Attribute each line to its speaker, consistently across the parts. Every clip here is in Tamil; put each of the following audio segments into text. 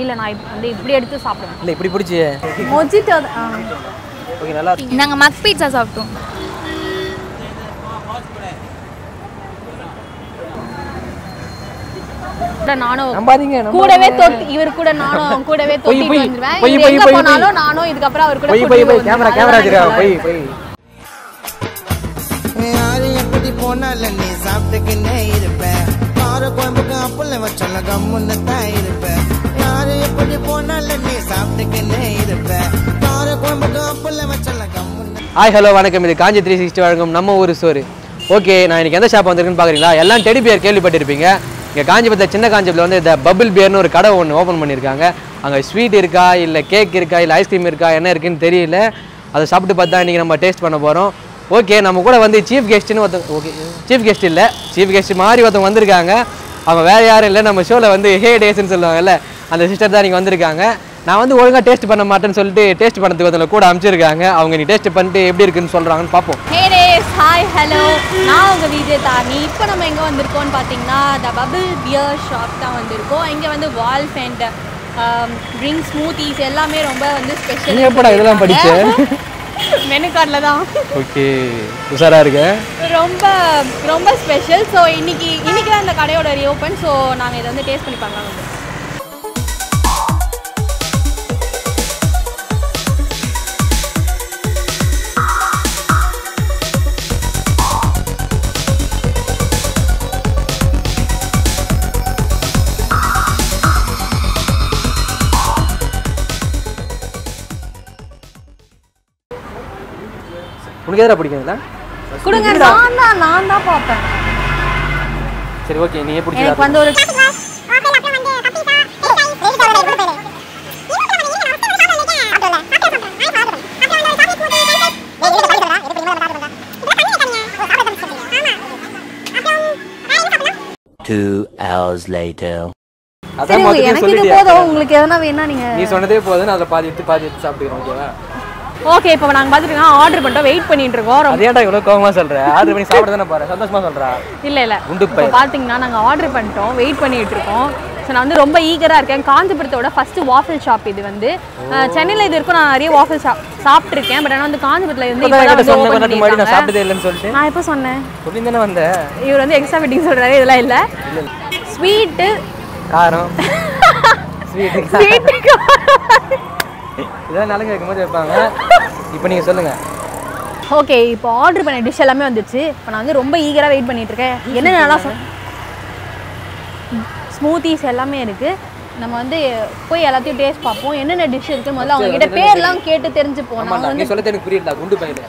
Speaker 1: இல்லை நான் இப்ப வந்து இப்படி எடுத்து சாப்பிடுவேன்
Speaker 2: இல்லை இப்படி பிடிச்சி
Speaker 1: மொஜிட்டோ
Speaker 2: ஓகே நல்லா இருக்கு
Speaker 3: நாங்கள் மக் பீட்சா சாப்பிட்டோம்
Speaker 1: கூட நானும்
Speaker 2: நம்பாதீங்க
Speaker 1: கூடவே தொட்டு இவர் கூட நானும் கூடவே
Speaker 2: பொய்,
Speaker 1: தொட்டிட்டு
Speaker 2: பொய்.
Speaker 1: வந்துருவேன்
Speaker 2: பொய்,
Speaker 1: இவர்
Speaker 2: பொய்,
Speaker 1: எங்க
Speaker 2: பொய்,
Speaker 1: போனாலும் நானும் இதுக்கப்புறம் அவர் கூட
Speaker 2: போய் போய் போய்
Speaker 1: கூட்டிட்டு
Speaker 2: கேமரா
Speaker 1: வந்துருவேன்.
Speaker 2: கேமரா
Speaker 1: அதெல்லாம்
Speaker 2: வச்சிருக்கா
Speaker 1: எனக்கு
Speaker 2: போய் போய்
Speaker 4: யாரு எப்படி போனாலும் நீ சாப்பிட்டுக்கின்னே இருப்ப கார குழம்புக்கு அப்பளம் வச்சல கம்முன்னு தான் இருப்ப யாரு எப்படி போனாலும் நீ சாப்பிட்டுக்கின்னே இருப்ப கார குழம்புக்கு அப்பளம் வச்சல கம்முன்னு
Speaker 2: ஹாய் ஹலோ வணக்கம் இது காஞ்சி த்ரீ சிக்ஸ்டி வழங்கும் நம்ம ஊர் ஸ்டோரி ஓகே நான் இன்னைக்கு எந்த ஷாப் வந்திருக்குன்னு பார்க்குறீங்களா எல்லாம் டெடி பியர் கேள்விப்பட்டிருப்பீங்க இங்கே காஞ்சிபுரத்தில் சின்ன காஞ்சிபுரத்தில் வந்து இந்த பபிள் பியர்னு ஒரு கடை ஒன்று ஓப்பன் பண்ணியிருக்காங்க அங்கே ஸ்வீட் இருக்கா இல்லை கேக் இருக்கா இல்லை ஐஸ்கிரீம் இருக்கா என்ன இருக்குன்னு தெரியல அதை சாப்பிட்டு பார்த்தா இன்றைக்கி நம்ம டேஸ்ட் பண்ண போகிறோம் ஓகே நம்ம கூட வந்து சீஃப் கெஸ்ட்னு ஒருத்தங்க ஓகே சீஃப் கெஸ்ட் இல்லை சீஃப் கெஸ்ட் மாதிரி ஒருத்தவங்க வந்திருக்காங்க அவங்க வேறு யாரும் இல்லை நம்ம ஷோவில் வந்து ஹே டேஸ்ன்னு சொல்லுவாங்கல்ல அந்த சிஸ்டர் தான் நீங்கள் வந்திருக்காங்க நான் வந்து ஒழுங்காக டேஸ்ட் பண்ண மாட்டேன்னு சொல்லிட்டு டேஸ்ட் பண்ணதுக்கு ஒருத்தவங்க கூட அனுப்பிச்சிருக்காங்க அவங்க நீ டேஸ்ட் பண்ணிட்டு எப்படி இருக்குன்னு சொல்கிறாங்கன்னு பார்ப்போம்
Speaker 1: ஹே டேஸ் ஹாய் ஹலோ நான் உங்கள் விஜய் தாரணி இப்போ நம்ம எங்கே வந்திருக்கோம்னு பார்த்தீங்கன்னா த பபிள் பியர் ஷாப் தான் வந்திருக்கோம் இங்கே வந்து வால்ஃப் அண்ட் ட்ரிங்க் ஸ்மூத்திஸ் எல்லாமே ரொம்ப வந்து ஸ்பெஷல்
Speaker 2: நீ எப்படா இதெல்லாம் படிச்ச?
Speaker 1: மெனு கார்டில் தான்
Speaker 2: ஓகே உஷாராக இருக்கு
Speaker 1: ரொம்ப ரொம்ப ஸ்பெஷல் ஸோ இன்னைக்கு இன்னைக்கு தான் இந்த கடையோட ரீஓப்பன் ஸோ நாங்கள் இதை வந்து டேஸ்ட் பண்ணி பார்க்கலாம் வந்து
Speaker 2: உனக்கு எதிராக பிடிக்குதுல்ல
Speaker 1: கொடுங்க நான் தான் நான் தான் பார்ப்பேன்
Speaker 2: சரி ஓகே நீ
Speaker 1: எனக்கு
Speaker 2: பிடிச்சதா
Speaker 1: வந்து ஒரு
Speaker 5: Two hours later.
Speaker 2: அதான்
Speaker 1: சரி
Speaker 2: மொத்தத்தையும்
Speaker 1: எனக்கு இது
Speaker 2: சொல்லிட்டியா?
Speaker 1: போதும் உங்களுக்கு எதனா வேணா நீங்க
Speaker 2: நீ சொன்னதே போதும் அதில் பாதி எடுத்து பாதி எடுத்து சாப்பிட்டுக்கிறோம் ஓகேவா
Speaker 1: ஓகே இப்போ நாங்கள் பார்த்துருக்கோம் ஆர்டர் பண்ணிட்டோம் வெயிட் பண்ணிட்டு இருக்கோம் ரொம்ப
Speaker 2: அதேடா இவ்வளோ கோவமா சொல்ற ஆர்டர் பண்ணி சாப்பிட தானே பாரு சந்தோஷமா சொல்றா
Speaker 1: இல்லை இல்லை
Speaker 2: குண்டு
Speaker 1: இப்போ
Speaker 2: பையன்.
Speaker 1: பார்த்தீங்கன்னா நாங்கள் ஆர்டர் பண்ணிட்டோம் வெயிட் பண்ணிட்டு இருக்கோம் ஸோ நான் வந்து ரொம்ப ஈகராக இருக்கேன் காஞ்சிபுரத்தோட ஃபர்ஸ்ட் வாஃபிள் ஷாப் இது வந்து சென்னையில் இது வரைக்கும் நான் நிறைய வாஃபிள் ஷாப் சாப்பிட்ருக்கேன் பட் ஆனால் வந்து காஞ்சிபுரத்தில் வந்து
Speaker 2: இப்பதான்
Speaker 1: இப்போ
Speaker 2: என்கிட்ட சொன்ன
Speaker 1: வந்து
Speaker 2: கொஞ்ச நேரத்துக்கு முன்னாடி நான்
Speaker 1: open
Speaker 2: சாப்பிட்டதே இல்லைன்னு சொல்லிட்டு
Speaker 1: நான் எப்போ சொன்னேன்
Speaker 2: சொல்லி தானே வந்த
Speaker 1: இவர் வந்து எக்ஸ்ட்ரா ஃபிட்டிங் சொல்கிறாரு இதெல்லாம் இல்லை ஸ்வீட்டு
Speaker 2: காரம் ஸ்வீட்டு
Speaker 1: ஸ்வீட்டு
Speaker 2: இதெல்லாம் நலங்கு வைக்கும் போது வைப்பாங்க இப்போ நீங்க சொல்லுங்க
Speaker 1: ஓகே இப்போ ஆர்டர் பண்ண டிஷ் எல்லாமே வந்துச்சு இப்போ நான் வந்து ரொம்ப ஈகராக வெயிட் பண்ணிட்டு இருக்கேன் என்னென்ன நல்லா ஸ்மூத்திஸ் எல்லாமே இருக்கு நம்ம வந்து போய் எல்லாத்தையும் டேஸ்ட் பார்ப்போம் என்னென்ன டிஷ் இருக்குன்னு முதல்ல அவங்க கிட்ட பேர்லாம் கேட்டு தெரிஞ்சுப்போம்
Speaker 2: ஆமாண்டா
Speaker 1: நாங்கள்
Speaker 2: நீ
Speaker 1: வந்து
Speaker 2: சொல்ல எனக்கு புரியல குண்டு பையன்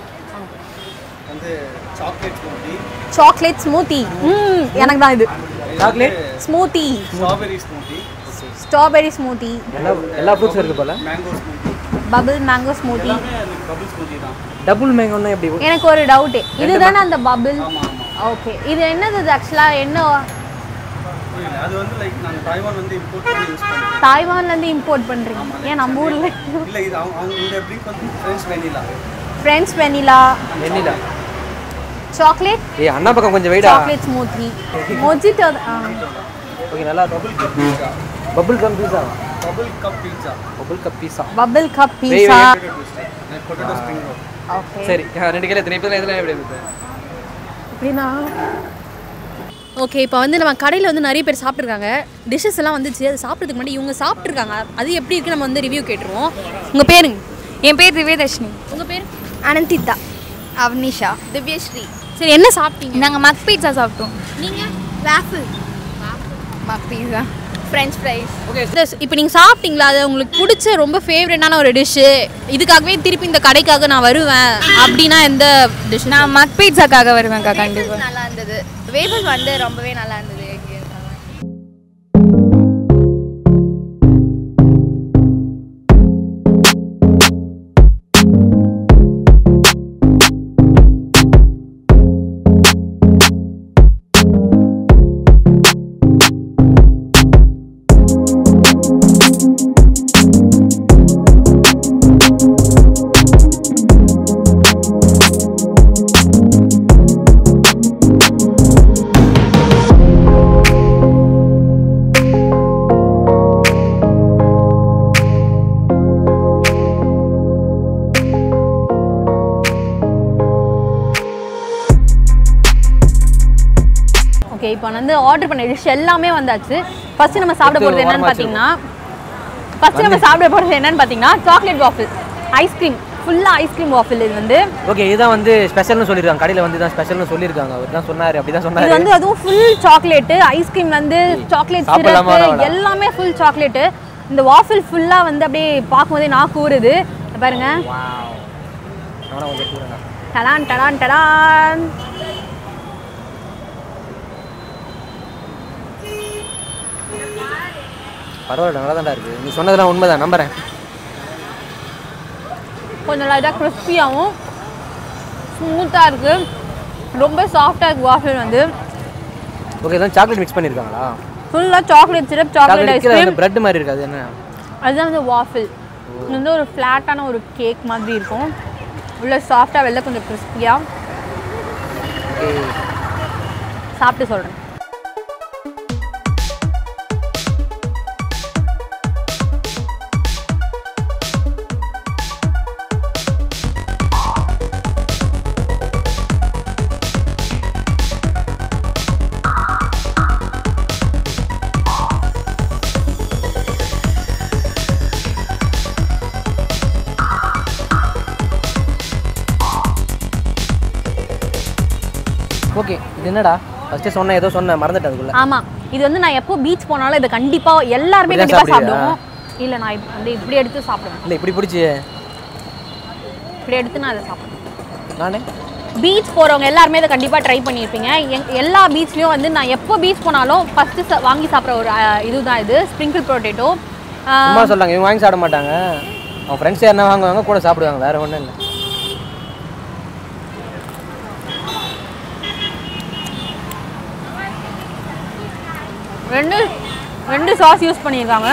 Speaker 1: சாக்லேட் ஸ்மூத்தி ம் எனக்கு தான் இது
Speaker 2: சாக்லேட்
Speaker 1: ஸ்மூத்தி ஸ்ட்ராபெரி ஸ்மூத்தி
Speaker 2: எல்லா எல்லா ஃப்ரூட்ஸும் இருக்கு போல
Speaker 1: பபிள் மேங்கோ ஸ்மூத்தி
Speaker 2: டபுள் மேங்கோன்னா எப்படி
Speaker 1: எனக்கு ஒரு டவுட்டு இதுதானே அந்த பபிள் ஓகே இது என்னது ஆக்சுவலாக என்ன
Speaker 6: அது வந்து லைக் நாங்கள் தாய்வான் வந்து இம்போர்ட் பண்ணி யூஸ் பண்ணுறோம்
Speaker 1: தாய்வான்ல இருந்து இம்போர்ட் பண்றீங்க ஏன் நம்ம ஊர்ல
Speaker 6: இல்லை இது அவங்க அவங்க இந்த ட்ரிங்க் வந்து friends vanilla
Speaker 1: friends vanilla
Speaker 2: vanilla
Speaker 1: chocolate
Speaker 2: ஏய் அண்ணா பக்கம் கொஞ்சம் வெயிடா
Speaker 1: சாக்லேட் ஸ்மூத்தி மொஜிட்டோ
Speaker 2: ஓகே நல்லா
Speaker 6: double cup pizza
Speaker 2: bubble gum pizza
Speaker 6: double cup pizza
Speaker 2: bubble cup pizza
Speaker 1: bubble cup
Speaker 2: வெய்,
Speaker 1: pizza
Speaker 6: like potato spring roll
Speaker 1: okay
Speaker 2: சரி ஆ, ரெண்டு கிலோ எத்தனை இப்போ இதெல்லாம் எப்படி இருக்கு
Speaker 1: அப்படின்னா ஓகே இப்போ வந்து நம்ம கடையில் வந்து நிறைய பேர் சாப்பிட்ருக்காங்க டிஷ்ஷஸ் எல்லாம் வந்துச்சு அது சாப்பிட்றதுக்கு முன்னாடி இவங்க சாப்பிட்ருக்காங்க அது எப்படி இருக்கு நம்ம வந்து ரிவ்யூ கேட்டுருவோம் உங்கள் பேருங்க
Speaker 3: என் பேர் திவ்யதர்ஷினி
Speaker 1: உங்கள் பேர்
Speaker 3: அனந்திதா அவனிஷா திவ்யஸ்ரீ
Speaker 1: சரி என்ன சாப்பிட்டீங்க
Speaker 3: நாங்கள் மக் பீட்சா சாப்பிட்டோம்
Speaker 1: நீங்கள்
Speaker 3: waffle mug pizza French fries
Speaker 1: okay இப்போ நீங்கள் சாப்பிட்டீங்களா அது உங்களுக்கு பிடிச்ச ரொம்ப ஃபேவரட்டான ஒரு டிஷ்ஷு இதுக்காகவே திருப்பி இந்த கடைக்காக நான் வருவேன் அப்படின்னா எந்த டிஷ்
Speaker 3: நான் மக் பீட்சாக்காக வருவேன்க்கா கண்டிப்பாக
Speaker 7: நல்லா இருந்தது வேஃபல் வந்து ரொம்பவே நல்லா இருந்தது
Speaker 1: ஓகே ஓகே இப்போ வந்து ஆர்டர் பண்ண டிஷ் எல்லாமே வந்தாச்சு ஃபர்ஸ்ட் நம்ம சாப்பிட
Speaker 2: எடுத்து
Speaker 1: போகிறது என்னன்னு
Speaker 2: ஓரமா
Speaker 1: பார்த்தீங்கன்னா ஃபர்ஸ்ட் நம்ம சாப்பிட போகிறது என்னன்னு பார்த்தீங்கன்னா சாக்லேட் வாஃபிள் ஐஸ்கிரீம் ஃபுல்லாக ஐஸ்கிரீம் வாஃபிள் இது வந்து
Speaker 2: ஓகே இதுதான் வந்து ஸ்பெஷல்னு சொல்லியிருக்காங்க கடையில் வந்து தான் ஸ்பெஷல்னு சொல்லியிருக்காங்க அவர் தான் சொன்னார் அப்படி தான்
Speaker 1: இது
Speaker 2: சொன்னார்
Speaker 1: வந்து அதுவும் ஃபுல் சாக்லேட் ஐஸ்கிரீம் வந்து சாக்லேட்
Speaker 2: சாப்பிடலாமா
Speaker 1: சிரப்
Speaker 2: வேணாமா?
Speaker 1: எல்லாமே ஃபுல் சாக்லேட் இந்த வாஃபிள் ஃபுல்லா வந்து அப்படியே பார்க்கும்போதே நான் கூறுது இங்க பாருங்க
Speaker 2: நானும் கொஞ்சம் கூறேன்
Speaker 1: டடான் டடான் டடான்
Speaker 2: பரவாயில்ல நல்லா தான்டா இருக்குது நீ சொன்னதெல்லாம் உண்மைதான் நம்புறேன்
Speaker 1: கொஞ்சம் லைட்டாக கிறிஸ்பியாகவும் ஸ்மூத்தாக இருக்கு ரொம்ப சாஃப்டாக இருக்கு வாஃபிள் வந்து
Speaker 2: ஓகே இதான் சாக்லேட் மிக்ஸ் பண்ணியிருக்காங்களா
Speaker 1: ஃபுல்லாக சாக்லேட் சிரப் சாக்லேட்
Speaker 2: சாக்லேட் கீழே
Speaker 1: ஐஸ்கிரீம்
Speaker 2: அந்த பிரெட் மாதிரி இருக்காது என்ன
Speaker 1: அதுதான் வந்து வாஃபிள் இது வந்து ஒரு ஃப்ளாட்டான ஒரு கேக் மாதிரி இருக்கும் உள்ள சாஃப்டாக வெளில கொஞ்சம் கிறிஸ்பியாக சாப்பிட்டு சொல்கிறேன்
Speaker 2: ஓகே இது என்னடா ஃபஸ்ட்டு சொன்னேன் ஏதோ சொன்னேன் மறந்துட்டேன் அதுக்குள்ள
Speaker 1: ஆமா இது வந்து நான் எப்போ பீச் போனாலும் இதை கண்டிப்பா எல்லாருமே
Speaker 2: இப்படிதான்
Speaker 1: கண்டிப்பா
Speaker 2: சாப்பிடுவியா?
Speaker 1: சாப்பிடுவோம் இல்ல நான் இப்ப வந்து இப்படி எடுத்து சாப்பிடுவேன்
Speaker 2: இல்லை இப்படி பிடிச்சி
Speaker 1: இப்படி எடுத்து நான் அதை சாப்பிடுவேன்
Speaker 2: நானே
Speaker 1: பீச் போறவங்க எல்லாருமே இதை கண்டிப்பா ட்ரை பண்ணியிருப்பீங்க எங்- எல்லா பீச்லயும் வந்து நான் எப்போ பீச் போனாலும் ஃபர்ஸ்ட் வாங்கி சாப்பிட்ற ஒரு அஹ், இதுதான் இது ஸ்ப்ரிங்கிள் பொட்டேட்டோ
Speaker 2: சும்மா சொல்றாங்க இவங்க வாங்கி சாப்பிட மாட்டாங்க அவன் ஃப்ரெண்ட்ஸ் யாருன்னா வாங்குவாங்க கூட சாப்பிடுவாங்க வேற ஒன்றும் இல்லை
Speaker 1: ரெண்டு ரெண்டு சாஸ் யூஸ் பண்ணியிருக்காங்க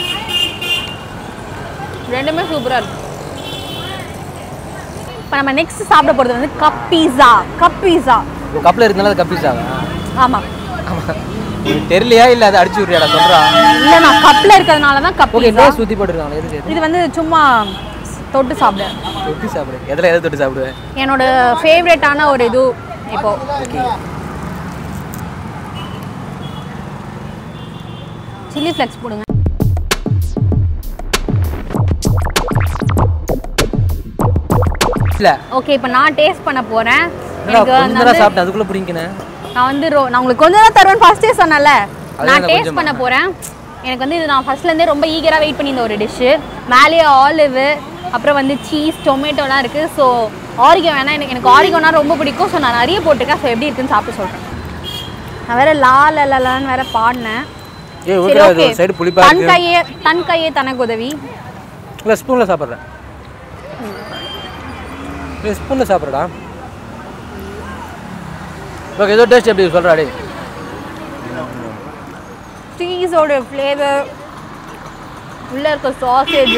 Speaker 1: ரெண்டுமே சூப்பரா இருக்கு இப்போ நம்ம நெக்ஸ்ட் சாப்பிட போறது வந்து கப் பீஸா கப் பீஸா
Speaker 2: உன் கப்பில் இருந்தாலும் அது கப்பிஸாவா
Speaker 1: ஆமா
Speaker 2: உனக்கு தெரியலையா இல்லை அதை அடிச்சு விட்றியாடா சொல்கிறான்
Speaker 1: இல்ல நான் கப்ல இருக்கிறதுனால தான் கப்
Speaker 2: ஓகே
Speaker 1: பீஸா
Speaker 2: டேஸ்ட் சுற்றி போட்டுருக்காங்க எதுக்கு எது
Speaker 1: இது வந்து சும்மா தொட்டு சாப்பிட
Speaker 2: தொட்டு சாப்பிடு எதில் எதை தொட்டு சாப்பிடுவேன்
Speaker 1: என்னோட ஃபேவரட்டான ஒரு இது இப்போ சில்லி ஃப்ளெக்ஸ் போடுங்க
Speaker 2: இல்லை
Speaker 1: ஓகே இப்போ நான் டேஸ்ட் பண்ண போறேன்
Speaker 2: என்னடா
Speaker 1: எனக்கு
Speaker 2: கொஞ்சம்
Speaker 1: வந்து
Speaker 2: தான் சாப்பிட்டேன் அதுக்குள்ளே பிடிங்கினேன்
Speaker 1: நான் வந்து ரோ- நான் உங்களுக்கு கொஞ்சம் தான் தருவேன் ஃபர்ஸ்டே சொன்னேன்ல
Speaker 2: அது
Speaker 1: நான்
Speaker 2: எனக்கு
Speaker 1: டேஸ்ட்
Speaker 2: கொஞ்சமா.
Speaker 1: பண்ண போறேன் எனக்கு வந்து இது நான் ஃபர்ஸ்ட்ல இருந்தே ரொம்ப ஈகரா வெயிட் பண்ணியிருந்த ஒரு டிஷ்ஷு மேலேயே ஆலிவு அப்புறம் வந்து சீஸ் டொமேட்டோலாம் இருக்கு ஸோ ஆரிகோ வேணா எனக்கு எனக்கு ஆரிகோனா ரொம்ப பிடிக்கும் ஸோ நான் நிறைய போட்டிருக்கேன் ஸோ எப்படி இருக்குன்னு சாப்பிட்டு சொல்றேன் நான் வேற லா லலான்னு வேற பாடினேன்
Speaker 2: ஏய்
Speaker 1: சரி
Speaker 2: ஓகே
Speaker 1: ஓகே
Speaker 2: சைடு புளிப்பா
Speaker 1: தன்
Speaker 2: இருக்கு
Speaker 1: கையே தன் கையே தனக்கு உதவி
Speaker 2: இல்லை ஸ்பூனில் சாப்பிட்றேன் இல்லை ஸ்பூனில் சாப்பிட்றடா ஓகே ஏதோ டேஸ்ட் எப்படி சொல்கிறா டே
Speaker 1: சீஸோட ஃப்ளேவர் உள்ள இருக்க சாசேஜ்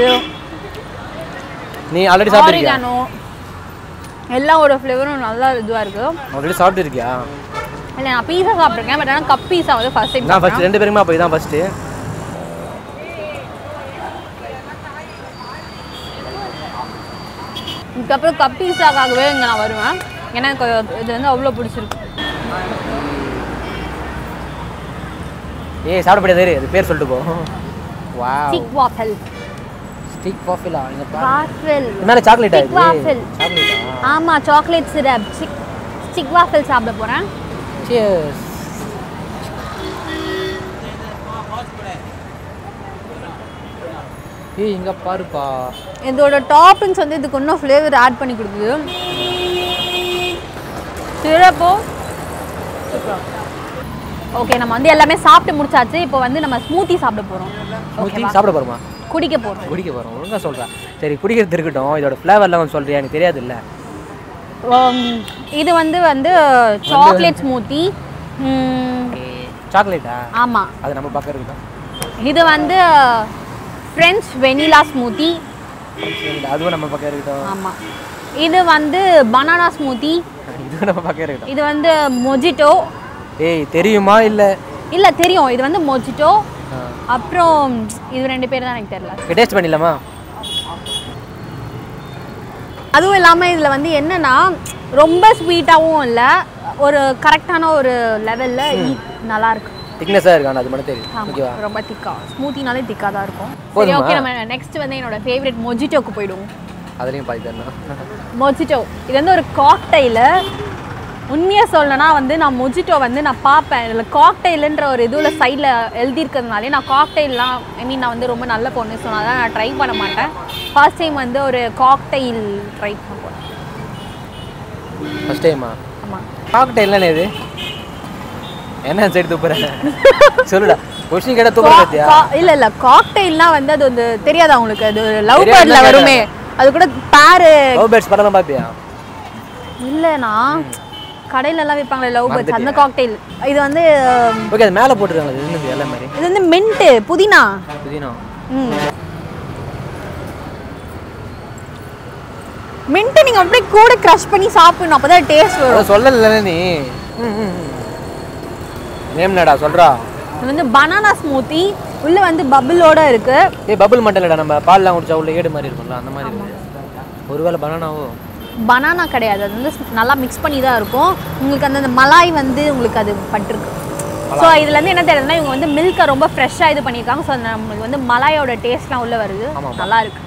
Speaker 2: நீ ஆல்ரெடி சாப்பிட்டுருக்கியா
Speaker 1: ஆரிகானோ எல்லாவோட ஃப்ளேவரும் நல்லா இதுவாக இருக்கு
Speaker 2: ஆல்ரெடி சாப்பிட்டுருக்கியா
Speaker 1: இல்லை நான் பீஸா சாப்பிட்ருக்கேன் பட் ஆனால் கப் பீஸா வந்து ஃபர்ஸ்ட் டைம்
Speaker 2: நான் ஃபஸ்ட் ரெண்டு பேருமே அப்போ இதான் ஃபஸ்ட்டு
Speaker 1: இதுக்கப்புறம் கப் பீஸாக்காகவே இங்கே நான் வருவேன் ஏன்னா எனக்கு இது வந்து அவ்வளோ பிடிச்சிருக்கு
Speaker 2: ஏய் சாப்பிட முடியாது அது பேர் சொல்லிட்டு போ வா
Speaker 1: ஸ்டிக் வாஃபல்
Speaker 2: ஸ்டிக் காஃபிலா இங்கே பா
Speaker 1: வாஃபல்
Speaker 2: இது மேலே சாக்லேட்டா
Speaker 1: Stick
Speaker 2: இது
Speaker 1: waffle.
Speaker 2: சாக்லேட்டா
Speaker 1: ஆமாம் chocolate syrup stick stick waffle சாப்பிட போகிறேன்
Speaker 2: Cheers. ஏய் இங்க பாருப்பா
Speaker 1: இதோட டாப்பிங்ஸ் வந்து இதுக்கு இன்னும் ஃப்ளேவர் ஆட் பண்ணி கொடுக்குது சிறப்போ ஓகே நம்ம வந்து எல்லாமே சாப்பிட்டு முடிச்சாச்சு இப்போ வந்து நம்ம ஸ்மூத்தி சாப்பிட போகிறோம்
Speaker 2: ஊற்றி சாப்பிட போறோமா
Speaker 1: குடிக்க போகிறோம்
Speaker 2: குடிக்க போறோம் ஒழுங்கா சொல்றேன் சரி குடிக்கிறது இருக்கட்டும் இதோட ஃப்ளேவர்லாம் கொஞ்சம் சொல்றியா எனக்கு தெரியாது இல்ல
Speaker 1: இது வந்து வந்து சாக்லேட் ஸ்மூத்தி
Speaker 2: சாக்லேட்டா
Speaker 1: ஆமாம்
Speaker 2: அது நம்ம பக்கம் இருக்கட்டும்
Speaker 1: இது வந்து ஃப்ரெஞ்ச் வெனிலா ஸ்மூத்தி
Speaker 2: அதுவும் நம்ம பக்கம் இருக்கட்டும்
Speaker 1: ஆமாம் இது வந்து பனானா ஸ்மூத்தி
Speaker 2: இதுவும் நம்ம பக்கம் இருக்கட்டும்
Speaker 1: இது வந்து மொஜிட்டோ
Speaker 2: ஏய் தெரியுமா இல்ல
Speaker 1: இல்லை தெரியும் இது வந்து மொஜிட்டோ அப்புறம் இது ரெண்டு பேர் தான் எனக்கு தெரியல
Speaker 2: டேஸ்ட் பண்ணிடலாமா
Speaker 1: அதுவும் இல்லாமல் இதில் வந்து என்னன்னா ரொம்ப ஸ்வீட்டாகவும் இல்லை ஒரு கரெக்டான ஒரு லெவலில் நல்லா இருக்கு
Speaker 2: திக்னஸாக இருக்கு ஆனால் அது மட்டும் தெரியும்
Speaker 1: ஆமா,
Speaker 2: ஓகேவா
Speaker 1: ரொம்ப திக்கா ஸ்மூத்தினாலே திக்காக தான் இருக்கும் சரி
Speaker 2: போதுமா?
Speaker 1: ஓகே நம்ம நெக்ஸ்ட் வந்து என்னோட ஃபேவரட் மொஜிட்டோக்கு போயிடுவோம்
Speaker 2: அதுலேயும் பாதி தரணும்
Speaker 1: மொஜிட்டோ இது வந்து ஒரு காக்டைலு உண்மையாக சொல்லணும்னா வந்து நான் மொஜிட்டோ வந்து நான் பார்ப்பேன் இதில் காக்டைலுன்ற ஒரு இதுவில் சைடில் எழுதியிருக்கிறதுனாலே நான் காக்டைல்லாம் ஐ மீன் நான் வந்து ரொம்ப நல்ல பொண்ணு ஸோ அதனால் நான் ட்ரை பண்ண மாட்டேன் ஃபர்ஸ்ட் டைம் வந்து ஒரு காக்டைல் ட்ரை பண்ண போகிறேன்
Speaker 2: ஃபஸ்ட் டைமா
Speaker 1: ஆமாம்
Speaker 2: காக்டைல் என்னண்ணே இது என்ன சைடு துப்புறேன் சொல்லுடா கொஸ்டின் கேட்டால் துப்புற பார்த்தியா
Speaker 1: இல்லை இல்லை காக்டைல்னா வந்து அது வந்து தெரியாதா உங்களுக்கு அது லவ்
Speaker 2: தெரியாது
Speaker 1: பேர்டில்
Speaker 2: தான்
Speaker 1: வருமே அது கூட பேரு
Speaker 2: லவ் பேர்ட்ஸ் படம் தான் பார்ப்பியா
Speaker 1: இல்லைண்ணா கடையில எல்லாம் விற்பாங்களே லவ் பேர்ட்ஸ் அந்த காக்டைல் இது வந்து
Speaker 2: ஓகே அது மேலே போட்டுருக்காங்க இது என்னது எல்லா மாதிரி
Speaker 1: இது வந்து மின்ட்டு புதினா
Speaker 2: புதினா
Speaker 1: ம் மின்ட்டு நீங்கள் அப்படியே கூட க்ரஷ் பண்ணி சாப்பிடணும் அப்போ தான் டேஸ்ட் வரும்
Speaker 2: அதான் சொல்லல நீ நேம் நடா சொல்றா
Speaker 1: இது வந்து பனானா ஸ்மூத்தி உள்ளே வந்து பபிளோட இருக்கு
Speaker 2: ஏய் பபிள் மட்டும் இல்லடா நம்ம பால்லாம் குடிச்சா உள்ள ஏடு மாதிரி இருக்கும்ல அந்த மாதிரி இருக்கு ஒருவேளை பனானாவோ
Speaker 1: பனானா கிடையாது அது வந்து நல்லா மிக்ஸ் பண்ணி தான் இருக்கும் உங்களுக்கு அந்த அந்த மலாய் வந்து உங்களுக்கு அது பட்டிருக்கு ஸோ இதுல இருந்து என்ன தெரியுதுன்னா இவங்க வந்து மில்கை ரொம்ப ஃப்ரெஷ்ஷாக இது பண்ணியிருக்காங்க ஸோ நம்மளுக்கு வந்து மலாயோட டேஸ்ட்லாம் உள்ள வருது நல்லா இருக்கு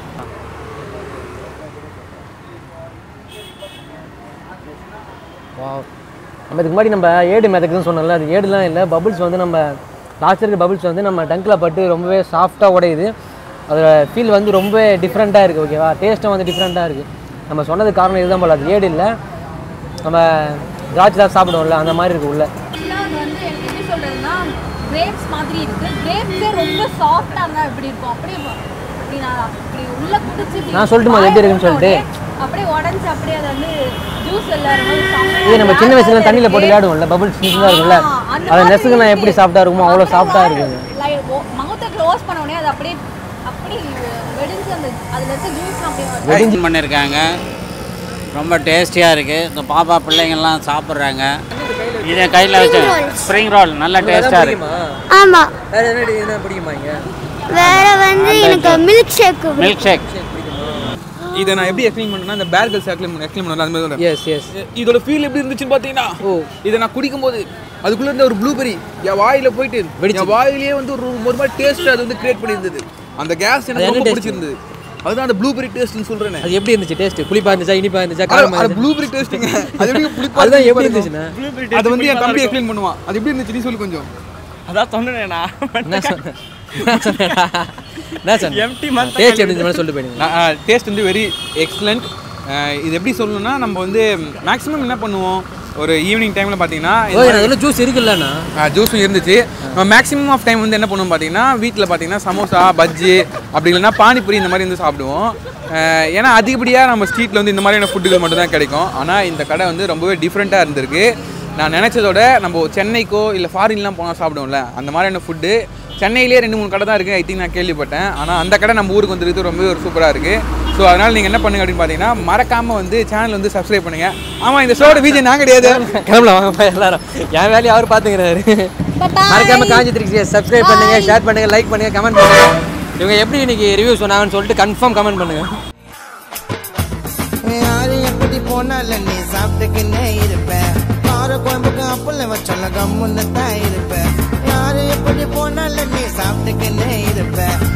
Speaker 2: வாவ் நம்ம இதுக்கு முன்னாடி நம்ம ஏடு மிதக்குதுன்னு சொன்னோம்ல அது ஏடுலாம் இல்லை பபிள்ஸ் வந்து நம்ம லாஸ்ட் இருக்க பபிள்ஸ் வந்து நம்ம டங்கில் பட்டு ரொம்பவே சாஃப்டாக உடையுது அதோட ஃபீல் வந்து ரொம்ப டிஃப்ரெண்ட்டாக இருக்குது ஓகேவா டேஸ்ட்டும் வந்து டிஃப்ரெண்ட்டாக இருக்குது நம்ம சொன்னது காரணம் இதுதான் போல அது ஏடு இல்லை நம்ம திராட்சை தான் சாப்பிடுவோம்ல அந்த மாதிரி இருக்குது உள்ள
Speaker 1: அது வந்து எப்படி சொல்றதுன்னா கிரேப்ஸ் மாதிரி இருக்கு கிரேப்ஸே ரொம்ப சாஃப்டாக இருந்தால் எப்படி இருக்கும் அப்படியே அப்படி நான் அப்படி உள்ள குடிச்சு இப்படி
Speaker 2: நான் சொல்லட்டுமா அது எப்படி இருக்குன்னு சொல்லிட்டு?
Speaker 1: அப்படியே உடஞ்சி அப்படியே அதை வந்து ஜூஸ் எல்லாரும்
Speaker 2: இது நம்ம சின்ன வயசுல தண்ணியில் போட்டு விளையாடுவோம்ல பபிள்ஸ் தான் இருக்கும்ல அதை நெசுக்கு நான் எப்படி சாஃப்டாக இருக்குமோ அவ்வளோ சாஃப்டாக இருக்குங்க
Speaker 1: மகத்தை க்ளோஸ் பண்ண உடனே அது அப்படியே அப்படி வெடிஞ்சு அந்த அதுல இருக்க ஜூஸ் அப்படியே வரும்.
Speaker 8: வெடிஞ்சு பண்ணியிருக்காங்க ரொம்ப டேஸ்டியாக இருக்குது இந்த பாப்பா பிள்ளைங்கள்லாம் சாப்பிட்றாங்க இதை கையில் வச்சு ஸ்ப்ரிங் ரோல் நல்ல டேஸ்ட்டாக இருக்குது
Speaker 3: ஆமா
Speaker 2: வேற என்ன என்ன பிடிக்குமா இங்கே
Speaker 3: வேற வந்து எனக்கு மில்க் ஷேக்
Speaker 8: மில்க் ஷேக்
Speaker 6: இதை நான் எப்படி எக்ஸ்பிளைன் பண்ணேன்னா இந்த பேர்கல்ஸ் எக்ஸ்பிளைன் எக்ஸ்பிளைன் பண்ணல அந்த மாதிரி சொல்றேன்.
Speaker 2: எஸ் எஸ்
Speaker 6: இதோட ஃபீல் எப்படி இருந்துச்சுன்னு பார்த்தீங்கன்னா
Speaker 2: ஓ.
Speaker 6: இதை நான் குடிக்கும்போது அதுக்குள்ள இருந்த ஒரு ப்ளூபெரி என் வாயில போயிட்டு என் வாயிலேயே வந்து ஒரு ஒரு மாதிரி டேஸ்ட் அது வந்து கிரியேட் பண்ணியிருந்தது அந்த கேஸ் எனக்கு
Speaker 2: என்ன
Speaker 6: ரொம்ப
Speaker 2: taste?
Speaker 6: பிடிச்சிருந்தது அதுதான் அந்த ப்ளூபெரி டேஸ்ட்னு சொல்றேனே
Speaker 2: அது எப்படி இருந்துச்சு டேஸ்ட் புளிப்பா இருந்துச்சா இனிப்பா இருந்துச்சா
Speaker 6: அது-
Speaker 2: காரமா
Speaker 6: அது
Speaker 2: இருந்துச்சா
Speaker 6: ப்ளூபெரி டேஸ்ட்டுங்க அது எப்படி புளிப்பா
Speaker 2: அதுதான்
Speaker 6: இருக்கு
Speaker 2: எப்படி
Speaker 6: பாருங்க.
Speaker 2: இருந்துச்சுண்ணா
Speaker 6: அது வந்து என் தம்பி எக்ஸ்பிளைன் பண்ணுவான் அது எப்படி இருந்துச்சு நீ சொல்லு கொஞ்சம்
Speaker 8: அதான் சொன்னேண்ணா
Speaker 2: என்ன சொன்ன என்ன சொன்னடா? என்ன சொன்ன
Speaker 8: Empty month
Speaker 2: டேஸ்ட் எப்படி இருந்துச்சு சொல்லிட்டு போயிடுங்க
Speaker 6: டேஸ்ட் வந்து வெரி எக்ஸலண்ட் இது எப்படி சொல்லணும்னா நம்ம வந்து மேக்ஸிமம் என்ன பண்ணுவோம் ஒரு ஈவினிங் டைமில் பார்த்தீங்கன்னா
Speaker 2: ஓகே அதில் ஜூஸ் இருக்குல்லண்ணா
Speaker 6: ஜூஸும் இருந்துச்சு நம்ம மேக்ஸிமம் ஆஃப் டைம் வந்து என்ன பண்ணுவோம் பார்த்தீங்கன்னா வீட்டில் பார்த்தீங்கன்னா சமோசா பஜ்ஜி அப்படி இல்லைன்னா பானிபூரி இந்த மாதிரி வந்து சாப்பிடுவோம் அஹ் ஏன்னா அதிகப்படியாக நம்ம ஸ்ட்ரீட்டில் வந்து இந்த மாதிரியான ஃபுட்டுகள் மட்டும் தான் கிடைக்கும் ஆனால் இந்த கடை வந்து ரொம்பவே டிஃப்ரெண்ட்டாக இருந்திருக்கு நான் நினச்சதோட நம்ம சென்னைக்கோ இல்லை ஃபாரின்லாம் போனால் சாப்பிடுவோம்ல அந்த மாதிரியான ஃபுட்டு சென்னையிலேயே ரெண்டு மூணு கடை தான் இருக்குது ஐ திங்க் நான் கேள்விப்பட்டேன் ஆனால் அந்த கடை நம்ம ஊருக்கு வந்துருக்கு ரொம்பவே ஒரு சூப்பராக இருக்குது ஸோ அதனால் நீங்கள் என்ன பண்ணுங்க அப்படின்னு பார்த்தீங்கன்னா மறக்காமல் வந்து சேனல் வந்து சப்ஸ்கிரைப் பண்ணுங்கள் ஆமாம் இந்த ஷோட விஜய் நான் கிடையாது
Speaker 2: கிளம்பலாம் வாங்கப்பா எல்லாரும் என் வேலையை அவர் பார்த்துக்கிறாரு மறக்காம காஞ்சி த்ரீ சப்ஸ்கிரைப் பண்ணுங்க ஷேர் பண்ணுங்க லைக் பண்ணுங்க கமெண்ட் பண்ணுங்க இவங்க எப்படி இன்னைக்கு ரிவ்யூ சொன்னாங்கன்னு சொல்லிட்டு கன்ஃபார்ம் கமெண்ட் பண்ணுங்க
Speaker 4: யாரு எப்படி போனாலும் நீ சாப்பிட்டுக்கின்னே இருப்ப கார குழம்புக்கு அப்பள வச்சல கம்முன்னு தான் இருப்ப யாரு எப்படி போனாலும் நீ சாப்பிட்டுக்கின்னே இருப்ப